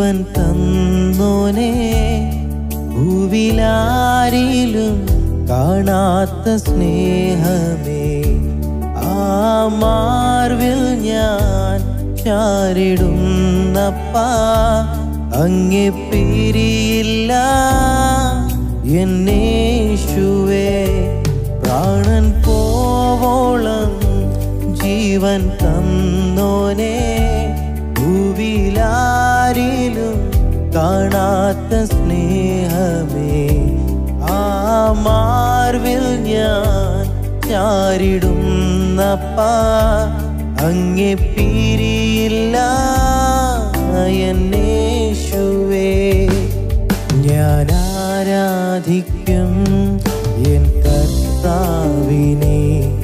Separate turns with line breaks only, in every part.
ജീവൻ തന്നോനെ ഭൂവിലാരിലും കാണാത്ത സ്നേഹമേ ആ മാർവിൽ ഞാൻ ചാരിടുന്നപ്പാ അങ്ങെ പിരിയില്ല എന്നേശുവേ പ്രാണൻ പോവോളം ജീവൻ തന്നോനെ ഭൂവിലാരിലും കാണാത്ത സ്നേഹമേ ആ മാർവിൽ ഞാൻ ചാരിടുന്നപ്പാ അങ്ങെ പിരിയില്ല എന്നേശുവേ ഞാൻ ആരാധിക്കും എൻ കർത്താവിനെ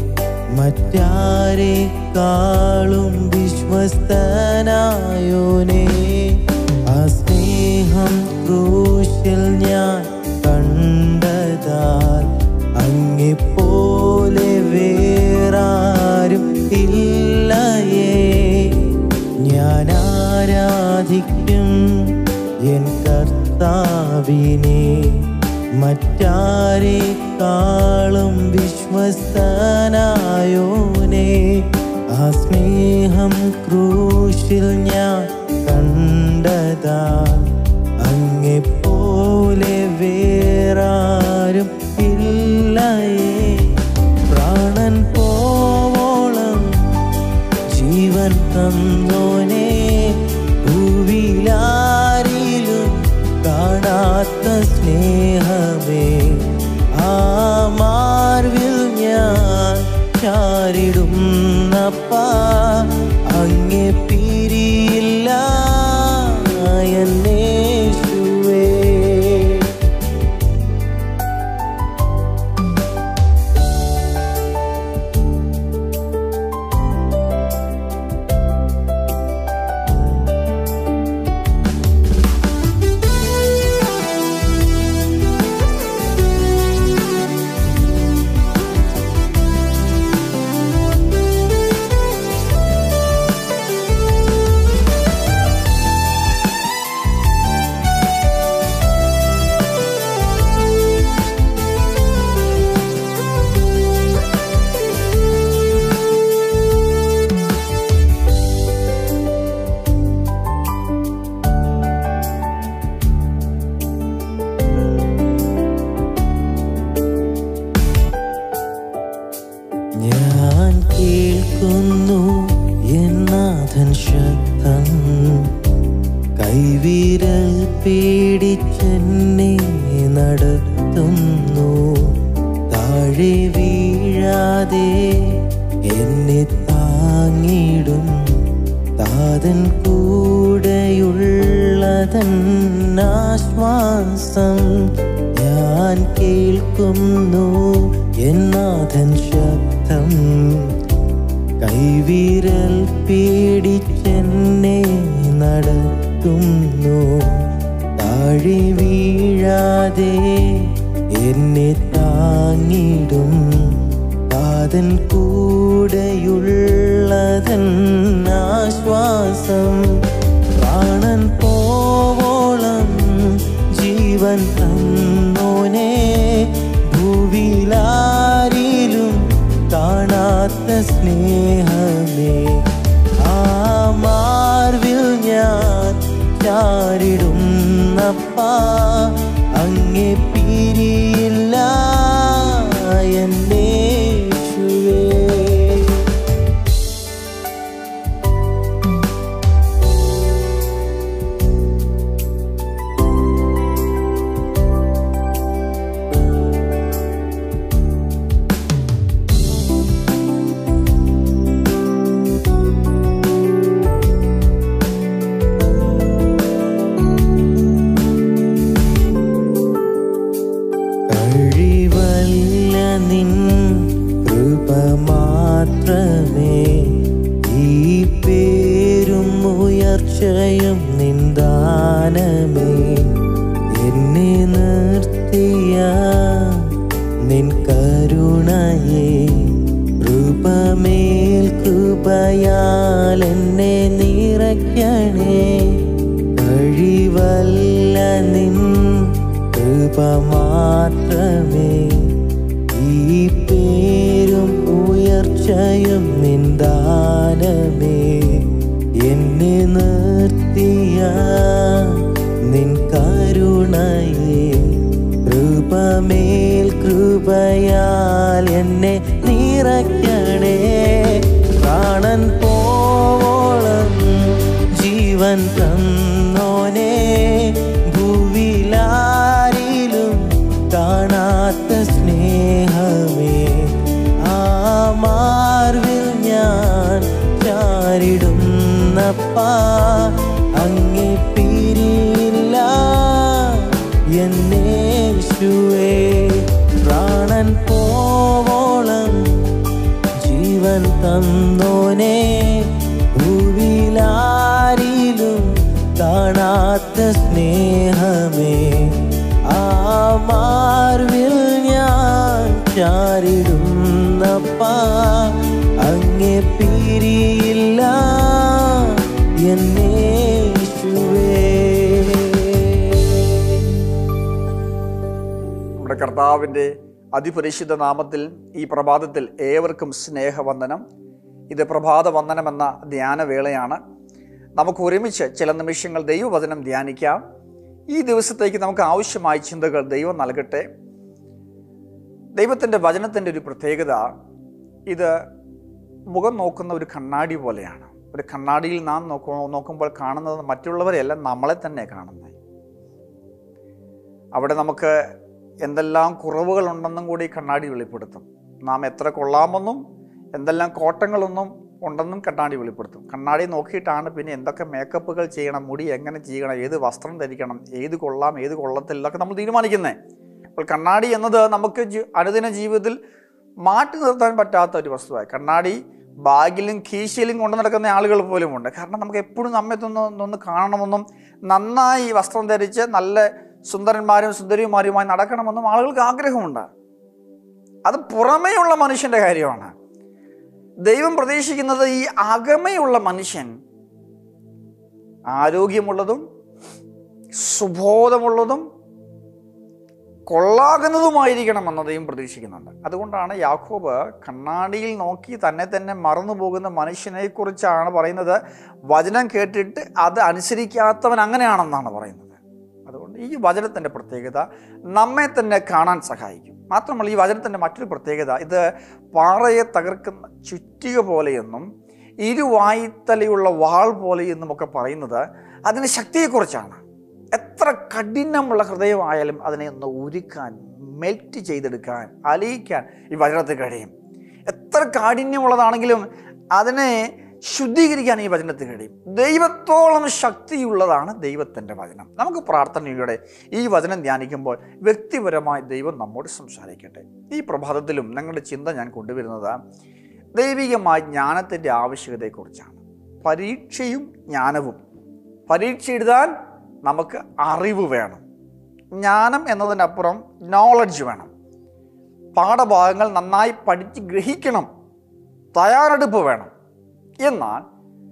മറ്റാരെക്കാളും വിശ്വസ്തനായോനെ ആ സ്നേഹം ക്രൂശിൽ ഞാൻ കണ്ടതാൽ അങ്ങെപ്പോലെ വേറാരും ഇല്ലയേ ഞാൻ ആരാധിക്കും എൻ കർത്താവിനെ മറ്റാരെക്കാളും വിശ്വസ്തനായോനെ ആ സ്നേഹം ക്രൂശിൽ ഞാൻ കണ്ടതാ അങ്ങെപ്പോലെ വേറാരും ഇല്ലയേ പ്രാണൻ പോവോളം ജീവൻ തന്നോനെ ഭൂവിലാരിലും കാണാത്ത സ്നേഹമേ ആ മാർവിൽ ഞാൻ ചാരിടുന്നപ്പാ അങ്ങെ പിരിയില്ല എന്നേശുവേ ഞാൻ കേൾക്കുന്നു എന്നാഥൻ ശബ്ദം കൈവിരൽ പേടിച്ചെന്നെ നടത്തുന്നു താഴെ വീഴാതെ എന്നെ താങ്ങിടും താതൻ കൂടെയുള്ളതൻ ആശ്വാസം ഞാൻ കേൾക്കുന്നു എന്നാഥൻ ശബ്ദം കൈവിരൽ പേടിച്ചെന്നെ നടത്തുന്നു താഴെ വീഴാതെ എന്നെ താങ്ങിടും താതൻ കൂടെയുള്ളതൻ ആശ്വാസം പ്രാണൻ പോവോളം ജീവൻ തന്നോനെ ഭൂവിലാരിലും കാണാത്ത സ്നേഹമേ ആ മാർവിൽ ഞാൻ ചാരിടുന്നപ്പാ അങ്ങെ പിരിയില്ല എന്നേശുവേ കൃപ മാത്രമേ ഈ പേരും ഉയർച്ചയും നിന്ദാനമേ എന്നെ നിർത്തിയ നിൻ കരുണയെ കൃപമേൽ കൃപയാൽ എന്നെ നിറയ്ക്കണേ പ്രാണൻ പോവോളം ജീവൻ തന്നോനെ ഭൂവിലാരിലും കാണാത്ത സ്നേഹമേ ആ മാർവിൽ ഞാൻ ചാരിടുന്നപ്പാ അങ്ങേ പിരിയില്ല എന്നേശുവേ പ്രാണൻ പോവോളം ജീവൻ തന്നോനെ ഭൂവിലാരിലും കാണാത്ത സ്നേഹമേ ആ മാർവിൽ ഞാൻ ചാരിടുന്നപ്പാ അങ്ങേ പിരിയില്ല എന്നേശുവേ
നമ്മുടെ കർത്താവിൻ്റെ അതിപരിശുദ്ധ നാമത്തിൽ ഈ പ്രഭാതത്തിൽ ഏവർക്കും സ്നേഹവന്ദനം ഇത് പ്രഭാത വന്ദനം എന്ന ധ്യാനവേളയാണ് നമുക്ക് ഒരുമിച്ച് ചില നിമിഷങ്ങൾ ദൈവവചനം ധ്യാനിക്കാം ഈ ദിവസത്തേക്ക് നമുക്ക് ആവശ്യമായ ചിന്തകൾ ദൈവം നൽകട്ടെ ദൈവത്തിൻ്റെ വചനത്തിൻ്റെ ഒരു പ്രത്യേകത ഇത് മുഖം നോക്കുന്ന ഒരു കണ്ണാടി പോലെയാണ് ഒരു കണ്ണാടിയിൽ നാം നോക്കു നോക്കുമ്പോൾ കാണുന്നത് മറ്റുള്ളവരെയല്ല നമ്മളെ തന്നെ കാണുന്നത് അവിടെ നമുക്ക് എന്തെല്ലാം കുറവുകളുണ്ടെന്നും കൂടി കണ്ണാടി വെളിപ്പെടുത്തും നാം എത്ര കൊള്ളാമെന്നും എന്തെല്ലാം കോട്ടങ്ങളൊന്നും ഉണ്ടെന്നും കണ്ണാടി വെളിപ്പെടുത്തും കണ്ണാടി നോക്കിയിട്ടാണ് പിന്നെ എന്തൊക്കെ മേക്കപ്പുകൾ ചെയ്യണം മുടി എങ്ങനെ ചെയ്യണം ഏത് വസ്ത്രം ധരിക്കണം ഏത് കൊള്ളാം ഏത് കൊള്ളത്തില്ല ഇതൊക്കെ നമ്മൾ തീരുമാനിക്കുന്നത് അപ്പോൾ കണ്ണാടി എന്നത് നമുക്ക് ജി- അനുദിന ജീവിതത്തിൽ മാറ്റി നിർത്താൻ പറ്റാത്ത ഒരു വസ്തുവായി കണ്ണാടി ബാഗിലും കീശയിലും കൊണ്ടു നടക്കുന്ന ആളുകൾ പോലുമുണ്ട് കാരണം നമുക്ക് എപ്പോഴും നമ്മെ ഒന്ന് ഒന്ന് കാണണമെന്നും നന്നായി വസ്ത്രം ധരിച്ച് നല്ല സുന്ദരന്മാരും സുന്ദരിമാരുമായി നടക്കണമെന്നും ആളുകൾക്ക് ആഗ്രഹമുണ്ട് അത് പുറമേയുള്ള മനുഷ്യൻ്റെ കാര്യമാണ് ദൈവം പ്രതീക്ഷിക്കുന്നത് ഈ അകമയുള്ള മനുഷ്യൻ ആരോഗ്യമുള്ളതും സുബോധമുള്ളതും കൊള്ളാകുന്നതുമായിരിക്കണം എന്ന് ദൈവം പ്രതീക്ഷിക്കുന്നുണ്ട് അതുകൊണ്ടാണ് യാക്കോബ് കണ്ണാടിയിൽ നോക്കി തന്നെ തന്നെ മറന്നു പോകുന്ന മനുഷ്യനെക്കുറിച്ചാണ് പറയുന്നത് വചനം കേട്ടിട്ട് അത് അനുസരിക്കാത്തവൻ അങ്ങനെയാണെന്നാണ് പറയുന്നത് അതുകൊണ്ട് ഈ വചനത്തിൻ്റെ പ്രത്യേകത നമ്മെ തന്നെ കാണാൻ സഹായിക്കും മാത്രമല്ല ഈ വചനത്തിൻ്റെ മറ്റൊരു പ്രത്യേകത ഇത് പാറയെ തകർക്കുന്ന ചുറ്റിക പോലെയെന്നും ഇരുവായ്ത്തലയുള്ള വാൾ പോലെയെന്നും ഒക്കെ പറയുന്നത് അതിന് ശക്തിയെക്കുറിച്ചാണ് എത്ര കഠിനമുള്ള ഹൃദയമായാലും അതിനെ ഒന്ന് ഉരുക്കാൻ മെൽറ്റ് ചെയ്തെടുക്കാൻ അലിയിക്കാൻ ഈ വചനത്തിൽ കഴിയും എത്ര കാഠിന്യമുള്ളതാണെങ്കിലും അതിനെ ശുദ്ധീകരിക്കാൻ ഈ വചനത്തിൽ കഴിയും ദൈവത്തോളം ശക്തിയുള്ളതാണ് ദൈവത്തിൻ്റെ വചനം നമുക്ക് പ്രാർത്ഥനയോടെ ഈ വചനം ധ്യാനിക്കുമ്പോൾ വ്യക്തിപരമായി ദൈവം നമ്മോട് സംസാരിക്കട്ടെ ഈ പ്രഭാതത്തിലും നിങ്ങളുടെ ചിന്ത ഞാൻ കൊണ്ടുവരുന്നത് ദൈവികമായ ജ്ഞാനത്തിൻ്റെ ആവശ്യകതയെക്കുറിച്ചാണ് പരീക്ഷയും ജ്ഞാനവും പരീക്ഷ എഴുതാൻ നമുക്ക് അറിവ് വേണം ജ്ഞാനം എന്നതിനപ്പുറം നോളജ് വേണം പാഠഭാഗങ്ങൾ നന്നായി പഠിച്ച് ഗ്രഹിക്കണം തയ്യാറെടുപ്പ് വേണം എന്നാൽ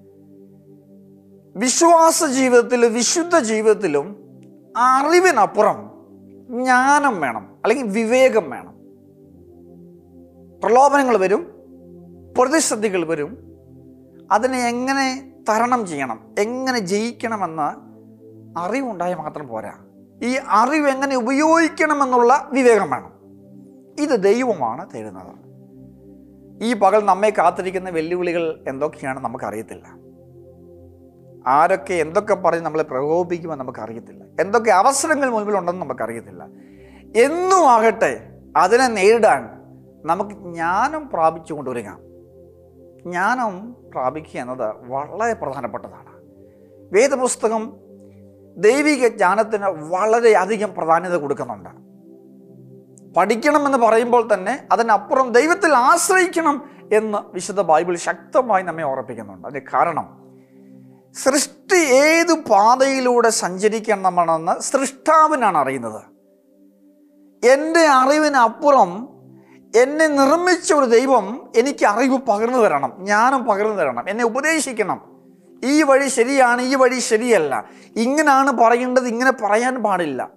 വിശ്വാസ ജീവിതത്തിലും വിശുദ്ധ ജീവിതത്തിലും അറിവിനപ്പുറം ജ്ഞാനം വേണം അല്ലെങ്കിൽ വിവേകം വേണം പ്രലോഭനങ്ങൾ വരും പ്രതിസന്ധികൾ വരും അതിനെ എങ്ങനെ തരണം ചെയ്യണം എങ്ങനെ ജയിക്കണമെന്ന് അറിവുണ്ടായാൽ മാത്രം പോരാ ഈ അറിവ് എങ്ങനെ ഉപയോഗിക്കണമെന്നുള്ള വിവേകം വേണം ഇത് ദൈവമാണ് തരുന്നത് ഈ പകൽ നമ്മെ കാത്തിരിക്കുന്ന വെല്ലുവിളികൾ എന്തൊക്കെയാണ് നമുക്കറിയത്തില്ല ആരൊക്കെ എന്തൊക്കെ പറഞ്ഞ് നമ്മളെ പ്രകോപിക്കുമെന്ന് നമുക്കറിയത്തില്ല എന്തൊക്കെ അവസരങ്ങൾ മുൻപിലുണ്ടെന്ന് നമുക്കറിയത്തില്ല എന്നും ആകട്ടെ അതിനെ നേരിടാൻ നമുക്ക് ജ്ഞാനം പ്രാപിച്ചു കൊണ്ടുവരിക ജ്ഞാനം പ്രാപിക്കുക എന്നത് വളരെ പ്രധാനപ്പെട്ടതാണ് വേദപുസ്തകം ദൈവിക ജ്ഞാനത്തിന് വളരെയധികം പ്രാധാന്യത കൊടുക്കുന്നുണ്ട് പഠിക്കണമെന്ന് പറയുമ്പോൾ തന്നെ അതിനപ്പുറം ദൈവത്തിൽ ആശ്രയിക്കണം എന്ന് വിശുദ്ധ ബൈബിൾ ശക്തമായി നമ്മെ ഓർപ്പിക്കുന്നുണ്ട് അതിന് കാരണം സൃഷ്ടി ഏത് പാതയിലൂടെ സഞ്ചരിക്കണമെന്ന് സൃഷ്ടാവിനാണ് അറിയുന്നത് എൻ്റെ അറിവിനപ്പുറം എന്നെ നിർമ്മിച്ച ഒരു ദൈവം എനിക്ക് അറിവ് പകർന്നു തരണം ജ്ഞാനം പകർന്നു തരണം എന്നെ ഉപദേശിക്കണം ഈ വഴി ശരിയാണ് ഈ വഴി ശരിയല്ല ഇങ്ങനെയാണ് പറയേണ്ടത് ഇങ്ങനെ പറയാൻ പാടില്ല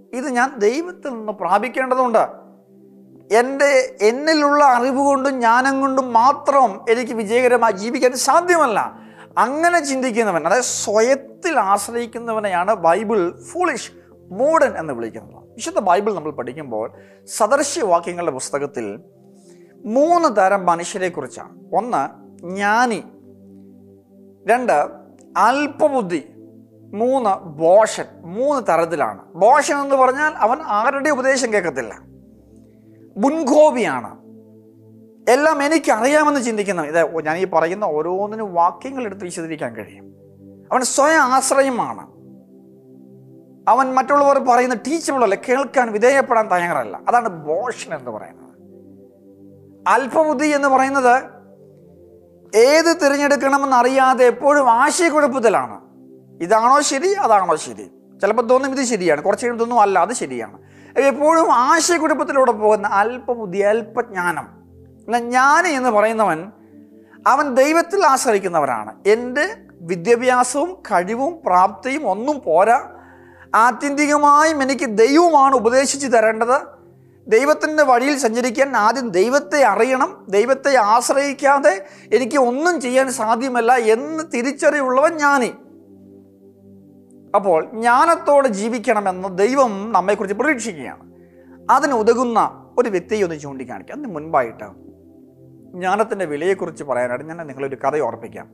ഇത് ഞാൻ ദൈവത്തിൽ നിന്ന് പ്രാപിക്കേണ്ടതുണ്ട് എൻ്റെ എന്നിലുള്ള അറിവ് കൊണ്ടും ജ്ഞാനം കൊണ്ടും മാത്രം എനിക്ക് വിജയകരമായി ജീവിക്കാൻ സാധ്യമല്ല അങ്ങനെ ചിന്തിക്കുന്നവൻ അതായത് സ്വയത്തിൽ ആശ്രയിക്കുന്നവനെയാണ് ബൈബിൾ ഫൂളിഷ് മോഡൻ എന്ന് വിളിക്കുന്നത് വിശുദ്ധ ബൈബിൾ നമ്മൾ പഠിക്കുമ്പോൾ സദൃശ്യവാക്യങ്ങളുടെ പുസ്തകത്തിൽ മൂന്ന് തരം മനുഷ്യരെ കുറിച്ചാണ് ഒന്ന് ജ്ഞാനി രണ്ട് അല്പബുദ്ധി മൂന്ന് ബോഷൻ മൂന്ന് തരത്തിലാണ് ബോഷൻ എന്ന് പറഞ്ഞാൽ അവൻ ആരുടെ ഉപദേശം കേൾക്കത്തില്ല മുൻകോപിയാണ് എല്ലാം എനിക്ക് അറിയാമെന്ന് ചിന്തിക്കുന്ന ഇത് ഞാൻ ഈ പറയുന്ന ഓരോന്നിനും വാക്യങ്ങൾ എടുത്ത് വിശദീകരിക്കാൻ കഴിയും അവൻ സ്വയം ആശ്രയമാണ് അവൻ മറ്റുള്ളവർ പറയുന്ന ടീച്ചബിളല്ല കേൾക്കാൻ വിധേയപ്പെടാൻ തയ്യാറല്ല അതാണ് ബോഷൻ എന്ന് പറയുന്നത് അല്പബുദ്ധി എന്ന് പറയുന്നത് ഏത് തിരഞ്ഞെടുക്കണമെന്ന് അറിയാതെ എപ്പോഴും ആശയക്കുഴപ്പത്തിലാണ് ഇതാണോ ശരി അതാണോ ശരി ചിലപ്പോൾ തോന്നും ഇത് ശരിയാണ് കുറച്ച് കഴിയുമ്പോൾ തോന്നും അല്ല അത് ശരിയാണ് എപ്പോഴും ആശയക്കുഴപ്പത്തിലൂടെ പോകുന്ന അല്പബുദ്ധി അല്പജ്ഞാനം എന്നാൽ ജ്ഞാനി എന്ന് പറയുന്നവൻ അവൻ ദൈവത്തിൽ ആശ്രയിക്കുന്നവരാണ് എൻ്റെ വിദ്യാഭ്യാസവും കഴിവും പ്രാപ്തിയും ഒന്നും പോരാ ആത്യന്തികമായും എനിക്ക് ദൈവമാണ് ഉപദേശിച്ചു തരേണ്ടത് ദൈവത്തിൻ്റെ വഴിയിൽ സഞ്ചരിക്കാൻ ആദ്യം ദൈവത്തെ അറിയണം ദൈവത്തെ ആശ്രയിക്കാതെ എനിക്ക് ഒന്നും ചെയ്യാൻ സാധ്യമല്ല എന്ന് തിരിച്ചറിവുള്ളവൻ ജ്ഞാനി അപ്പോൾ ജ്ഞാനത്തോടെ ജീവിക്കണമെന്ന് ദൈവം നമ്മെക്കുറിച്ച് പ്രതീക്ഷിക്കുകയാണ് അതിന് ഉതകുന്ന ഒരു വ്യക്തിയെ ഒന്ന് ചൂണ്ടിക്കാണിക്കാം അതിന് മുൻപായിട്ട് ജ്ഞാനത്തിൻ്റെ വിലയെക്കുറിച്ച് പറയാനായിട്ട് ഞാൻ നിങ്ങളൊരു കഥ ഓർപ്പിക്കാം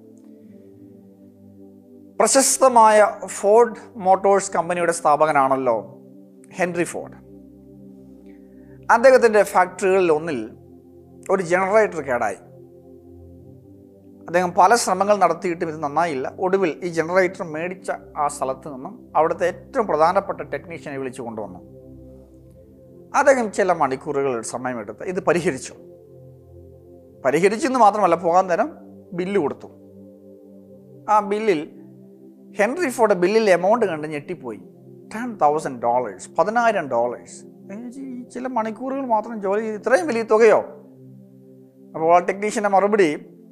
പ്രശസ്തമായ ഫോർഡ് മോട്ടോഴ്സ് കമ്പനിയുടെ സ്ഥാപകനാണല്ലോ ഹെൻറി ഫോർഡ് അദ്ദേഹത്തിൻ്റെ ഫാക്ടറികളിൽ ഒന്നിൽ ഒരു ജനറേറ്റർ കേടായി അദ്ദേഹം പല ശ്രമങ്ങൾ നടത്തിയിട്ടും ഇത് നന്നായില്ല ഒടുവിൽ ഈ ജനറേറ്റർ മേടിച്ച ആ സ്ഥലത്ത് നിന്നും അവിടുത്തെ ഏറ്റവും പ്രധാനപ്പെട്ട ടെക്നീഷ്യനെ വിളിച്ചു കൊണ്ടുവന്നു അദ്ദേഹം ചില മണിക്കൂറുകൾ സമയമെടുത്ത് ഇത് പരിഹരിച്ചു പരിഹരിച്ചെന്ന് മാത്രമല്ല പോകാൻ നേരം ബില്ല് കൊടുത്തു ആ ബില്ലിൽ ഹെൻറി ഫോർഡ് ബില്ലിൽ എമൗണ്ട് കണ്ട് ഞെട്ടിപ്പോയി ടെൻ തൗസൻഡ് ഡോളേഴ്സ് പതിനായിരം ഡോളേഴ്സ് ഈ ചില മണിക്കൂറുകൾ മാത്രം ജോലി ചെയ്ത് ഇത്രയും വലിയ തുകയോ അപ്പോൾ ആ ടെക്നീഷ്യൻ്റെ മറുപടി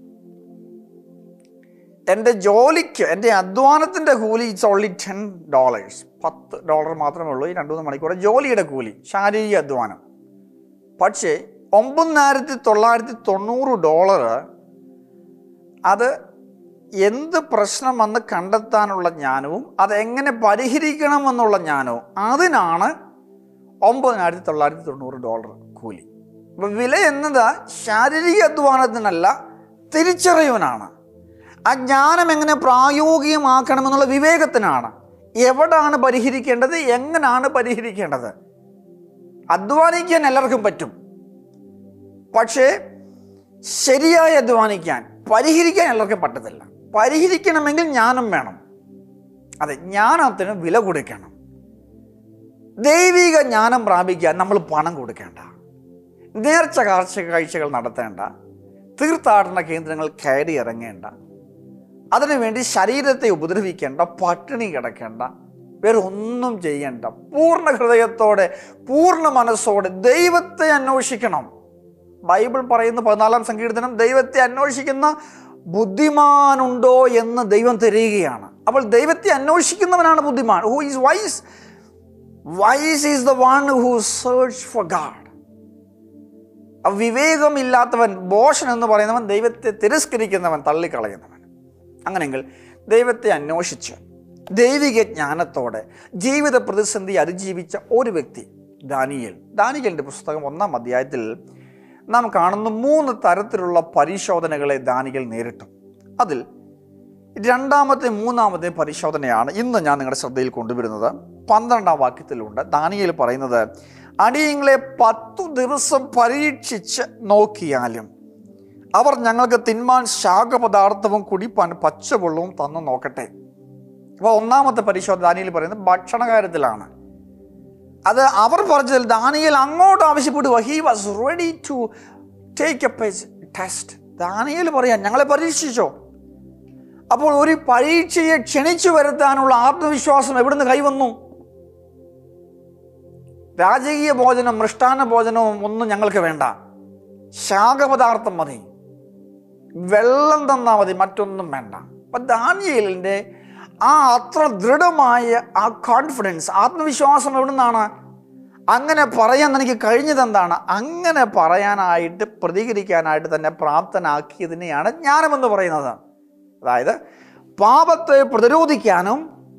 എൻ്റെ ജോലിക്ക് എൻ്റെ അധ്വാനത്തിൻ്റെ കൂലി ഇറ്റ്സ് ഓൺലി ടെൻ ഡോളേഴ്സ് പത്ത് ഡോളർ മാത്രമേ ഉള്ളൂ ഈ രണ്ട് മൂന്ന് മണിക്കൂർ ജോലിയുടെ കൂലി ശാരീരിക അധ്വാനം പക്ഷേ ഒമ്പതിനായിരത്തി തൊള്ളായിരത്തി തൊണ്ണൂറ് ഡോളർ അത് എന്ത് പ്രശ്നം വന്ന് കണ്ടെത്താനുള്ള ജ്ഞാനവും അതെങ്ങനെ പരിഹരിക്കണമെന്നുള്ള ജ്ഞാനവും അതിനാണ് ഒമ്പതിനായിരത്തി തൊള്ളായിരത്തി തൊണ്ണൂറ് ഡോളർ കൂലി അപ്പം വില എന്നത് ശാരീരിക അധ്വാനത്തിനല്ല തിരിച്ചറിയുവാനാണ് ആ ജ്ഞാനം എങ്ങനെ പ്രായോഗികമാക്കണമെന്നുള്ള വിവേകത്തിനാണ് എവിടാണ് പരിഹരിക്കേണ്ടത് എങ്ങനെയാണ് പരിഹരിക്കേണ്ടത് അധ്വാനിക്കാൻ എല്ലാവർക്കും പറ്റും പക്ഷേ ശരിയായി അധ്വാനിക്കാൻ പരിഹരിക്കാൻ എല്ലാവർക്കും പറ്റത്തില്ല പരിഹരിക്കണമെങ്കിൽ ജ്ഞാനം വേണം അതെ ജ്ഞാനത്തിന് വില കൊടുക്കണം ദൈവിക ജ്ഞാനം പ്രാപിക്കാൻ നമ്മൾ പണം കൊടുക്കേണ്ട നേർച്ച കാർച്ച കാഴ്ചകൾ നടത്തേണ്ട തീർത്ഥാടന കേന്ദ്രങ്ങൾ കയറി ഇറങ്ങേണ്ട അതിനുവേണ്ടി ശരീരത്തെ ഉപദ്രവിക്കേണ്ട പട്ടിണി കിടക്കേണ്ട വേറെ ഒന്നും ചെയ്യണ്ട പൂർണ്ണ ഹൃദയത്തോടെ പൂർണ്ണ മനസ്സോടെ ദൈവത്തെ അന്വേഷിക്കണം ബൈബിൾ പറയുന്ന പതിനാലാം സങ്കീർത്തനം ദൈവത്തെ അന്വേഷിക്കുന്ന ബുദ്ധിമാനുണ്ടോ എന്ന് ദൈവം തിരയുകയാണ് അപ്പോൾ ദൈവത്തെ അന്വേഷിക്കുന്നവനാണ് ബുദ്ധിമാൻ who is wise wise is the one who search for God വിവേകമില്ലാത്തവൻ ബോഷൻ എന്ന് പറയുന്നവൻ ദൈവത്തെ തിരസ്കരിക്കുന്നവൻ തള്ളിക്കളയുന്നവൻ അങ്ങനെയെങ്കിൽ ദൈവത്തെ അന്വേഷിച്ച് ദൈവിക ജ്ഞാനത്തോടെ ജീവിത പ്രതിസന്ധി അതിജീവിച്ച ഒരു വ്യക്തി ദാനിയൽ ദാനിയലിൻ്റെ പുസ്തകം ഒന്നാം അധ്യായത്തിൽ നാം കാണുന്ന മൂന്ന് തരത്തിലുള്ള പരിശോധനകളെ ദാനികൾ നേരിട്ടു അതിൽ രണ്ടാമത്തെ മൂന്നാമത്തെ പരിശോധനയാണ് ഇന്ന് ഞാൻ നിങ്ങളുടെ ശ്രദ്ധയിൽ കൊണ്ടുവരുന്നത് പന്ത്രണ്ടാം വാക്യത്തിലുണ്ട് ദാനിയൽ പറയുന്നത് അടിയങ്ങളെ പത്തു ദിവസം പരീക്ഷിച്ച് നോക്കിയാലും അവർ ഞങ്ങൾക്ക് തിന്മാൻ ശാഖപദാർത്ഥവും കുടിപ്പാൻ പച്ചവെള്ളവും തന്നു നോക്കട്ടെ അപ്പോൾ ഒന്നാമത്തെ പരിശോധന ദാനിയിൽ പറയുന്നത് ഭക്ഷണ കാര്യത്തിലാണ് അത് അവർ പറഞ്ഞതിൽ ദാനിയൽ അങ്ങോട്ട് ആവശ്യപ്പെടുക he was ready to take a test Daniel പറയാൻ ഞങ്ങളെ പരീക്ഷിച്ചോ അപ്പോൾ ഒരു പരീക്ഷയെ ക്ഷണിച്ചു വരുത്താനുള്ള ആത്മവിശ്വാസം എവിടുന്ന് കൈവന്നു രാജകീയ ഭോജനം മൃഷ്ടാന്ന ഭോജനവും ഒന്നും ഞങ്ങൾക്ക് വേണ്ട ശാഖപദാർത്ഥം മതി വെള്ളം തന്നാൽ മതി മറ്റൊന്നും വേണ്ട അപ്പം ദാനിയലിൻ്റെ ആ അത്ര ദൃഢമായ ആ കോൺഫിഡൻസ് ആത്മവിശ്വാസം എവിടെ നിന്നാണ് അങ്ങനെ പറയാൻ എനിക്ക് കഴിഞ്ഞത് എന്താണ് അങ്ങനെ പറയാനായിട്ട് പ്രതികരിക്കാനായിട്ട് തന്നെ പ്രാപ്തനാക്കിയതിനെയാണ് ജ്ഞാനമെന്ന് പറയുന്നത് അതായത് പാപത്തെ പ്രതിരോധിക്കാനും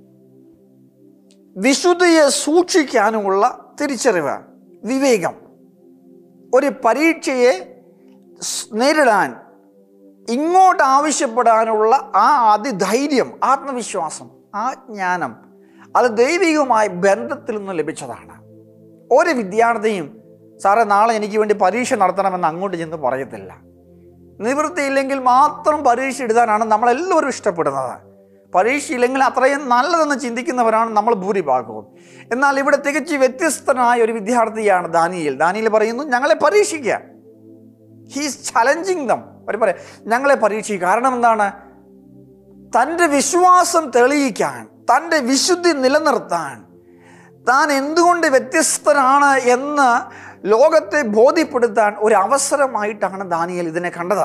വിശുദ്ധിയെ സൂക്ഷിക്കാനുമുള്ള തിരിച്ചറിവ് വിവേകം ഒരു പരീക്ഷയെ സ് നേരിടാൻ ഇങ്ങോട്ട് ആവശ്യപ്പെടാനുള്ള ആ അതിധൈര്യം ആത്മവിശ്വാസം ആ ജ്ഞാനം അത് ദൈവികമായ ബന്ധത്തിൽ നിന്ന് ലഭിച്ചതാണ് ഒരു വിദ്യാർത്ഥിയും സാറേ നാളെ എനിക്ക് വേണ്ടി പരീക്ഷ നടത്തണമെന്ന് അങ്ങോട്ട് ചെന്ന് പറയത്തില്ല നിവൃത്തിയില്ലെങ്കിൽ മാത്രം പരീക്ഷ എഴുതാനാണ് നമ്മളെല്ലാവരും ഇഷ്ടപ്പെടുന്നത് പരീക്ഷയില്ലെങ്കിൽ അത്രയും നല്ലതെന്ന് ചിന്തിക്കുന്നവരാണ് നമ്മൾ ഭൂരിഭാഗവും എന്നാൽ ഇവിടെ തികച്ച് വ്യത്യസ്തനായ ഒരു വിദ്യാർത്ഥിയാണ് ദാനിയിൽ ദാനിയിൽ പറയുന്നു ഞങ്ങളെ പരീക്ഷിക്കുക ഹീസ് ചലഞ്ചിങ് ദം അവർ പറയാം ഞങ്ങളെ പരീക്ഷിക്കുക കാരണം എന്താണ് തൻ്റെ വിശ്വാസം തെളിയിക്കാൻ തൻ്റെ വിശുദ്ധി നിലനിർത്താൻ താൻ എന്തുകൊണ്ട് വ്യത്യസ്തനാണ് എന്ന് ലോകത്തെ ബോധ്യപ്പെടുത്താൻ ഒരു അവസരമായിട്ടാണ് ദാനിയൽ ഇതിനെ കണ്ടത്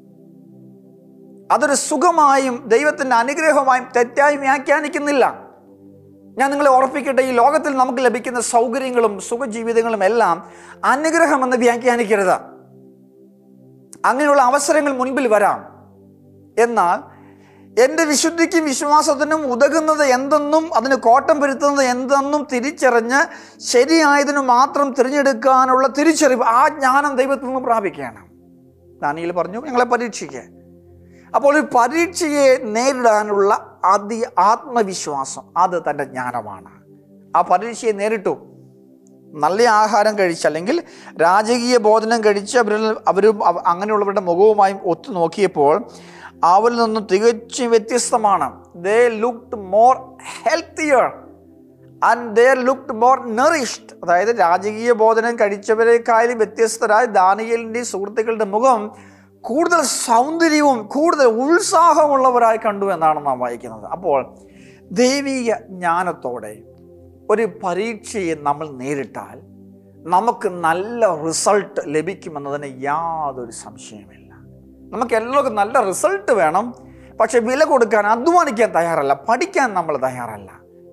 അതൊരു സുഖമായും ദൈവത്തിൻ്റെ അനുഗ്രഹമായും തെറ്റായി വ്യാഖ്യാനിക്കുന്നില്ല ഞാൻ നിങ്ങളെ ഓർപ്പിക്കട്ടെ ഈ ലോകത്തിൽ നമുക്ക് ലഭിക്കുന്ന സൗകര്യങ്ങളും സുഖജീവിതങ്ങളും എല്ലാം അനുഗ്രഹമെന്ന് വ്യാഖ്യാനിക്കരുത് അങ്ങനെയുള്ള അവസരങ്ങൾ മുൻപിൽ വരാം എന്നാൽ എൻ്റെ വിശുദ്ധിക്കും വിശ്വാസത്തിനും ഉതകുന്നത് എന്തെന്നും അതിന് കോട്ടം വരുത്തുന്നത് എന്തെന്നും തിരിച്ചറിഞ്ഞ് ശരിയായതിനു മാത്രം തിരഞ്ഞെടുക്കാനുള്ള തിരിച്ചറിവ് ആ ജ്ഞാനം ദൈവത്തിൽ നിന്ന് പ്രാപിക്കുകയാണ് ദാനിയിൽ പറഞ്ഞു ഞങ്ങളെ പരീക്ഷിക്കുക അപ്പോൾ ഒരു പരീക്ഷയെ നേരിടാനുള്ള അതി ആത്മവിശ്വാസം അത് തൻ്റെ ജ്ഞാനമാണ് ആ പരീക്ഷയെ നേരിട്ടു നല്ല ആഹാരം കഴിച്ച് അല്ലെങ്കിൽ രാജകീയ ഭോജനം കഴിച്ച് അവരിൽ അവരും അവ- അങ്ങനെയുള്ളവരുടെ മുഖവുമായും ഒത്തു നോക്കിയപ്പോൾ അവരിൽ നിന്നും തികച്ചും വ്യത്യസ്തമാണ് they looked more healthier and they looked more nourished അതായത് രാജകീയ ഭോജനം കഴിച്ചവരെക്കാളും വ്യത്യസ്തരായ ദാനിയലിൻ്റെ സുഹൃത്തുക്കളുടെ മുഖം കൂടുതൽ സൗന്ദര്യവും കൂടുതൽ ഉത്സാഹമുള്ളവരായി കണ്ടു എന്നാണ് നാം വായിക്കുന്നത് അപ്പോൾ ദൈവിക ജ്ഞാനത്തോടെ ഒരു പരീക്ഷയെ നമ്മൾ നേരിട്ടാൽ നമുക്ക് നല്ല റിസൾട്ട് ലഭിക്കുമെന്നതിന് യാതൊരു സംശയമില്ല നമുക്ക് എല്ലാവർക്കും നല്ല റിസൾട്ട് വേണം പക്ഷെ വില കൊടുക്കാൻ അധ്വാനിക്കാൻ തയ്യാറല്ല പഠിക്കാൻ നമ്മൾ തയ്യാറല്ല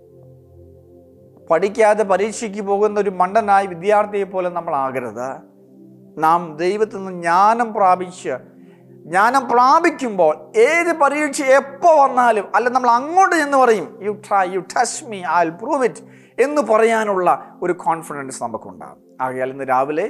പഠിക്കാതെ പരീക്ഷയ്ക്ക് പോകുന്ന ഒരു മണ്ടനായ വിദ്യാർത്ഥിയെ പോലെ നമ്മൾ ആകരുത് നാം ദൈവത്തിൽ നിന്ന് ജ്ഞാനം പ്രാപിച്ച് ജ്ഞാനം പ്രാപിക്കുമ്പോൾ ഏത് പരീക്ഷ എപ്പോൾ വന്നാലും അല്ല നമ്മൾ അങ്ങോട്ട് എന്ന് പറയും you try you touch me I prove it എന്ന് പറയാനുള്ള ഒരു കോൺഫിഡൻസ് നമുക്കുണ്ടാകും ആകയാൽ ഇന്ന് രാവിലെ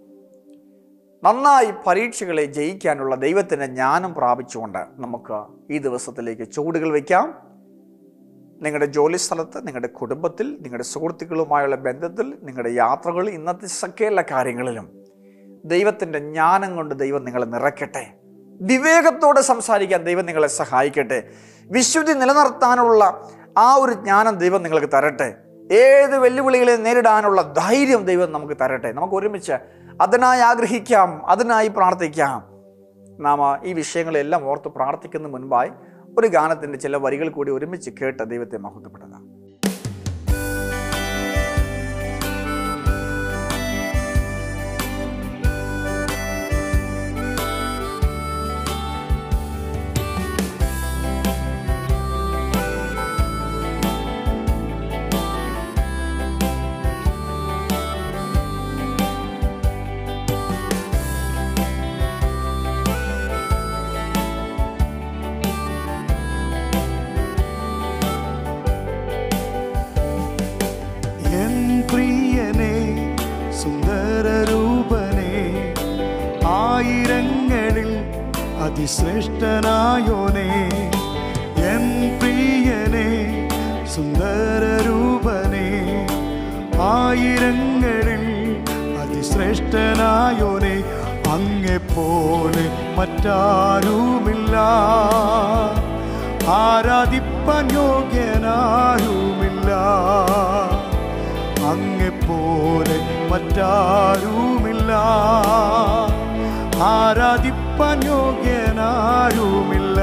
നന്നായി പരീക്ഷകളെ ജയിക്കാനുള്ള ദൈവത്തിൻ്റെ ജ്ഞാനം പ്രാപിച്ചുകൊണ്ട് നമുക്ക് ഈ ദിവസത്തിലേക്ക് ചുവടുകൾ വയ്ക്കാം നിങ്ങളുടെ ജോലി സ്ഥലത്ത് നിങ്ങളുടെ കുടുംബത്തിൽ നിങ്ങളുടെ സുഹൃത്തുക്കളുമായുള്ള ബന്ധത്തിൽ നിങ്ങളുടെ യാത്രകളിൽ ഇന്നത്തെ സകല കാര്യങ്ങളിലും ദൈവത്തിൻ്റെ ജ്ഞാനം കൊണ്ട് ദൈവം നിങ്ങളെ നിറയ്ക്കട്ടെ വിവേകത്തോടെ സംസാരിക്കാൻ ദൈവം നിങ്ങളെ സഹായിക്കട്ടെ വിശുദ്ധി നിലനിർത്താനുള്ള ആ ഒരു ജ്ഞാനം ദൈവം നിങ്ങൾക്ക് തരട്ടെ ഏത് വെല്ലുവിളികളെ നേരിടാനുള്ള ധൈര്യം ദൈവം നമുക്ക് തരട്ടെ നമുക്ക് ഒരുമിച്ച് അതിനായി ആഗ്രഹിക്കാം അതിനായി പ്രാർത്ഥിക്കാം നാം ഈ വിഷയങ്ങളെല്ലാം ഓർത്ത് പ്രാർത്ഥിക്കുന്ന മുൻപായി ഒരു ഗാനത്തിൻ്റെ ചില വരികൾ കൂടി ഒരുമിച്ച് കേട്ട് ദൈവത്തെ മഹത്വപ്പെടുക
എൻ പ്രിയനെ സുന്ദരരൂപനെ ആയിരങ്ങളിൽ അതിശ്രേഷ്ഠനായോനെ എൻ പ്രിയനെ സുന്ദരരൂപനെ ആയിരങ്ങളിൽ അതിശ്രേഷ്ഠനായോനെ അങ്ങെപ്പോലെ മറ്റാരുമില്ല ആരാധിപ്പാൻ യോഗ്യനാരുമില്ല അങ്ങെപ്പോലെ മറ്റാരുമില്ല ആരാധിപ്പാൻ യോഗ്യനാരുമില്ല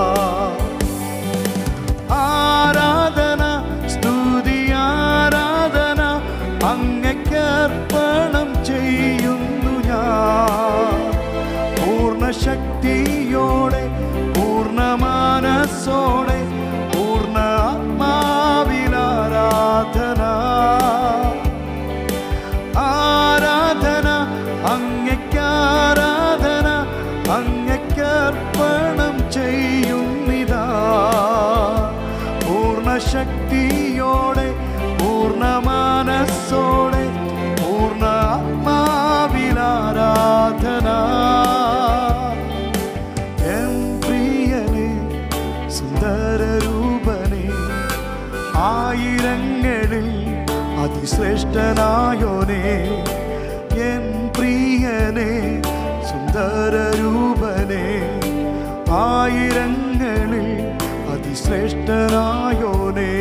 ആരാധന സ്തുതി ആരാധന അങ്ങക്കർപ്പണം ചെയ്യുന്നു ഞാൻ പൂർണ്ണ ശക്തിയോടെ പൂർണ്ണ മനസ്സോടെ പൂർണ്ണ അതിശ്രേഷ്ഠനായോനെ എൻ പ്രിയനെ സുന്ദരരൂപനെ ആയിരങ്ങളിൽ അതിശ്രേഷ്ഠനായോനേ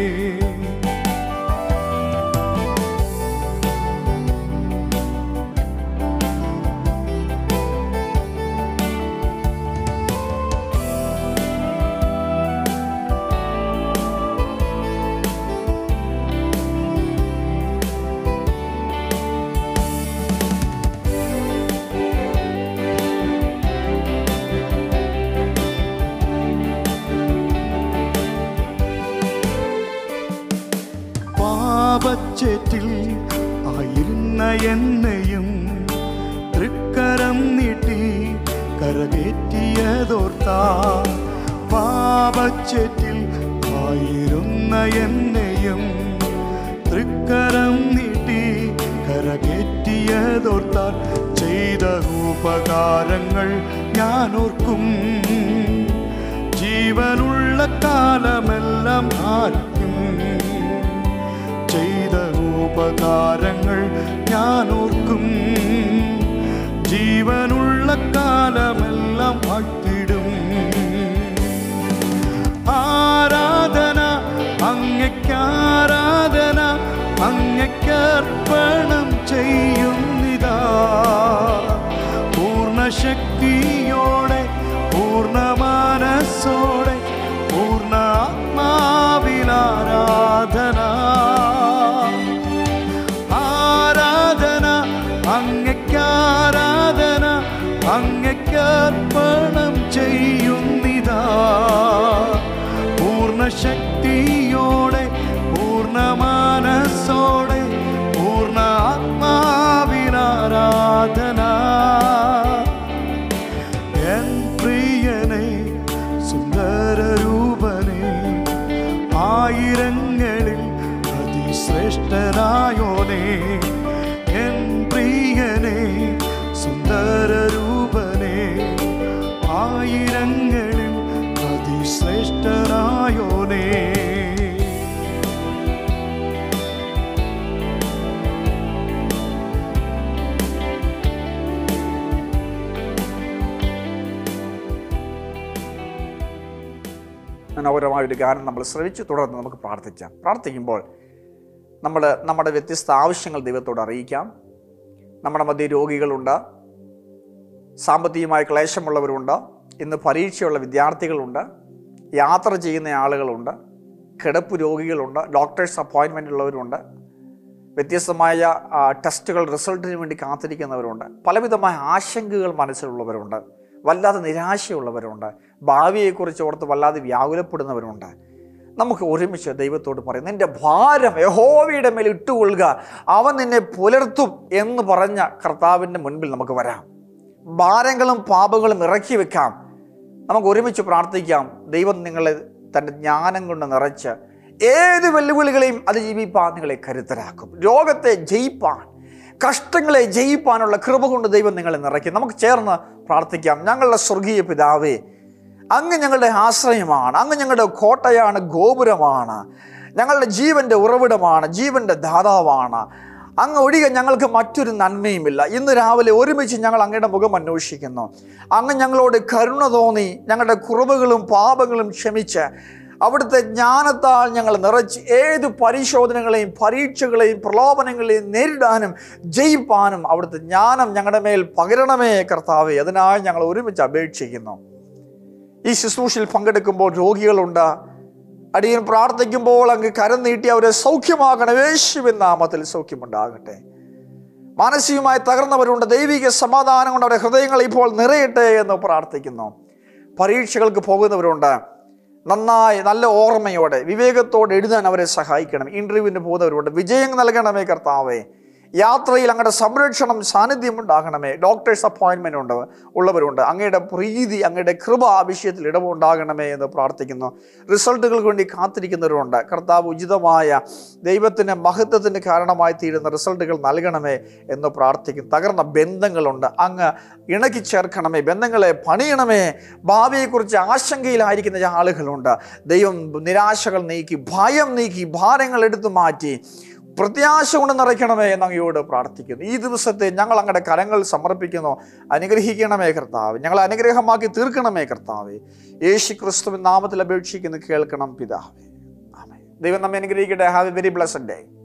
പാപച്ചേറ്റിൽ ആയിരുന്ന എന്നെയും തൃക്കരം നീട്ടി കരകേറ്റിയതോർത്താ പാപച്ചേറ്റിൽ ആയിരുന്ന എന്നെയും തൃക്കരം നീട്ടി കരകേറ്റിയതോർത്താൽ ചെയ്ത ഉപകാരങ്ങൾ ഞാൻ ഓർക്കും ജീവനുള്ള കാലമെല്ലാം ആർക്കും ചെയ്ത ഉപകാരങ്ങൾ ഞാൻ ഓർക്കും ജീവനുള്ള കാലമെല്ലാം വാഴ്ത്തിടും ആരാധന അങ്ങയ്ക്കാരാധന അങ്ങയ്ക്കർപ്പണം ചെയ്യുന്നിതാ പൂർണ്ണ ശക്തിയോടെ പൂർണ്ണ മനസ്സോടെ പൂർണ്ണ ആത്മാവിലാരാധന ആരാധന അങ്ങയ്ക്കാരാധന അങ്ങയ്ക്കർപ്പണം ചെയ്യുന്നിതാ പൂർണ്ണ ശക്തിയോടെ പൂർണ്ണ മനസ്സോടെ പൂർണ്ണ ആത്മാവിനാരാധന എൻ പ്രിയനെ സുന്ദരരൂപനെ ആയിരങ്ങളിൽ അതിശ്രേഷ്ഠനായോനെ എൻ പ്രിയനെ സുന്ദരരൂപനെ ആയിരങ്ങളിൽ അതിശ്രേഷ്ഠനായോനേ
മനോഹരമായ ഒരു ഗാനം നമ്മൾ ശ്രമിച്ചു തുടർന്ന് നമുക്ക് പ്രാർത്ഥിക്കാം പ്രാർത്ഥിക്കുമ്പോൾ നമ്മൾ നമ്മുടെ വ്യത്യസ്ത ആവശ്യങ്ങൾ ദൈവത്തോട് അറിയിക്കാം നമ്മുടെ മധ്യ രോഗികളുണ്ട് സാമ്പത്തികമായ ക്ലേശമുള്ളവരുണ്ട് ഇന്ന് പരീക്ഷയുള്ള വിദ്യാർത്ഥികളുണ്ട് യാത്ര ചെയ്യുന്ന ആളുകളുണ്ട് കിടപ്പ് രോഗികളുണ്ട് ഡോക്ടേഴ്സ് അപ്പോയിൻമെൻ്റ് ഉള്ളവരുണ്ട് വ്യത്യസ്തമായ ആ, ടെസ്റ്റുകൾ റിസൾട്ടിന് വേണ്ടി കാത്തിരിക്കുന്നവരുണ്ട് പലവിധമായ ആശങ്കകൾ മനസ്സിലുള്ളവരുണ്ട് വല്ലാതെ നിരാശയുള്ളവരുണ്ട് ഭാവിയെക്കുറിച്ച് ഓർത്ത് വല്ലാതെ വ്യാകുലപ്പെടുന്നവരുണ്ട് നമുക്ക് ഒരുമിച്ച് ദൈവത്തോട് പറയും നിന്റെ ഭാരം യഹോവയുടെ മേൽ ഇട്ടുകൊള്ളുക അവൻ നിന്നെ പുലർത്തും എന്ന് പറഞ്ഞ കർത്താവിൻ്റെ മുൻപിൽ നമുക്ക് വരാം ഭാരങ്ങളും പാപങ്ങളും ഇറക്കി വെക്കാം നമുക്ക് ഒരുമിച്ച് പ്രാർത്ഥിക്കാം ദൈവം നിങ്ങളെ തൻ്റെ ജ്ഞാനം കൊണ്ട് നിറച്ച് ഏത് വെല്ലുവിളികളെയും അതിജീവിപ്പാൻ നിങ്ങളെ കരുത്തരാക്കും രോഗത്തെ ജയിപ്പാൻ കഷ്ടങ്ങളെ ജയിപ്പാനുള്ള കൃപ കൊണ്ട് ദൈവം നിങ്ങളെ നിറയ്ക്കും നമുക്ക് ചേർന്ന് പ്രാർത്ഥിക്കാം ഞങ്ങളുടെ സ്വർഗീയ പിതാവേ അങ്ങ് ഞങ്ങളുടെ ആശ്രയമാണ് അങ്ങ് ഞങ്ങളുടെ കോട്ടയാണ് ഗോപുരമാണ് ഞങ്ങളുടെ ജീവൻ്റെ ഉറവിടമാണ് ജീവൻ്റെ ദാതാവാണ് അങ്ങ് ഒഴികെ ഞങ്ങൾക്ക് മറ്റൊരു നന്മയുമില്ല ഇന്ന് രാവിലെ ഒരുമിച്ച് ഞങ്ങൾ അങ്ങയുടെ മുഖം അന്വേഷിക്കുന്നു അങ്ങ് ഞങ്ങളോട് കരുണ തോന്നി ഞങ്ങളുടെ കുറവുകളും പാപങ്ങളും ക്ഷമിച്ച് അവിടുത്തെ ജ്ഞാനത്താൽ ഞങ്ങൾ നിറച്ച് ഏത് പരിശോധനകളെയും പരീക്ഷകളെയും പ്രലോഭനങ്ങളെയും നേരിടാനും ജയിപ്പാനും അവിടുത്തെ ജ്ഞാനം ഞങ്ങളുടെ മേൽ പകരണമേ കർത്താവേ അതിനായി ഞങ്ങൾ ഒരുമിച്ച് അപേക്ഷിക്കുന്നു ഈ ശുശ്രൂഷയിൽ പങ്കെടുക്കുമ്പോൾ രോഗികളുണ്ട് അടിയൻ പ്രാർത്ഥിക്കുമ്പോൾ അങ്ങ് കരം നീട്ടി അവരെ സൗഖ്യമാകണം യേശുവിൻ നാമത്തിൽ സൗഖ്യമുണ്ടാകട്ടെ മാനസികമായി തകർന്നവരുണ്ട് ദൈവിക സമാധാനം കൊണ്ട് അവരുടെ ഹൃദയങ്ങൾ ഇപ്പോൾ നിറയട്ടെ എന്ന് പ്രാർത്ഥിക്കുന്നു പരീക്ഷകൾക്ക് പോകുന്നവരുണ്ട് നന്നായി നല്ല ഓർമ്മയോടെ വിവേകത്തോടെ എഴുതാൻ അവരെ സഹായിക്കണം ഇൻ്റർവ്യൂവിന് പോകുന്നവരുണ്ട് വിജയം നൽകണമേ കർത്താവേ യാത്രയിൽ അങ്ങയുടെ സംരക്ഷണം സാന്നിധ്യം ഉണ്ടാകണമേ ഡോക്ടേഴ്സ് അപ്പോയിൻമെൻ്റ് ഉണ്ട് ഉള്ളവരുണ്ട് അങ്ങയുടെ പ്രീതി അങ്ങയുടെ കൃപ ആ വിഷയത്തിൽ ഇടവുണ്ടാകണമേ എന്ന് പ്രാർത്ഥിക്കുന്നു റിസൾട്ടുകൾക്ക് വേണ്ടി കാത്തിരിക്കുന്നവരുണ്ട് കർത്താവ് ഉചിതമായ ദൈവത്തിൻ്റെ മഹത്വത്തിന് കാരണമായി തീരുന്ന റിസൾട്ടുകൾ നൽകണമേ എന്ന് പ്രാർത്ഥിക്കും തകർന്ന ബന്ധങ്ങളുണ്ട് അങ്ങ് ഇണക്കി ചേർക്കണമേ ബന്ധങ്ങളെ പണിയണമേ ഭാവിയെക്കുറിച്ച് ആശങ്കയിലായിരിക്കുന്ന ആളുകളുണ്ട് ദൈവം നിരാശകൾ നീക്കി ഭയം നീക്കി ഭാരങ്ങൾ എടുത്തു മാറ്റി പ്രത്യാശ കൊണ്ട് നിറയ്ക്കണമേ എന്ന് അങ്ങയോട് പ്രാർത്ഥിക്കുന്നു ഈ ദിവസത്തെ ഞങ്ങൾ അങ്ങയുടെ കരങ്ങൾ സമർപ്പിക്കുന്നു അനുഗ്രഹിക്കണമേ കർത്താവ് ഞങ്ങൾ അനുഗ്രഹമാക്കി തീർക്കണമേ കർത്താവ് യേശു ക്രിസ്തുവിൻ നാമത്തിൽ അപേക്ഷിക്കുന്നു കേൾക്കണം പിതാവേ ആമേൻ ദൈവം നമ്മെ അനുഗ്രഹിക്കട്ടെ have a very blessed day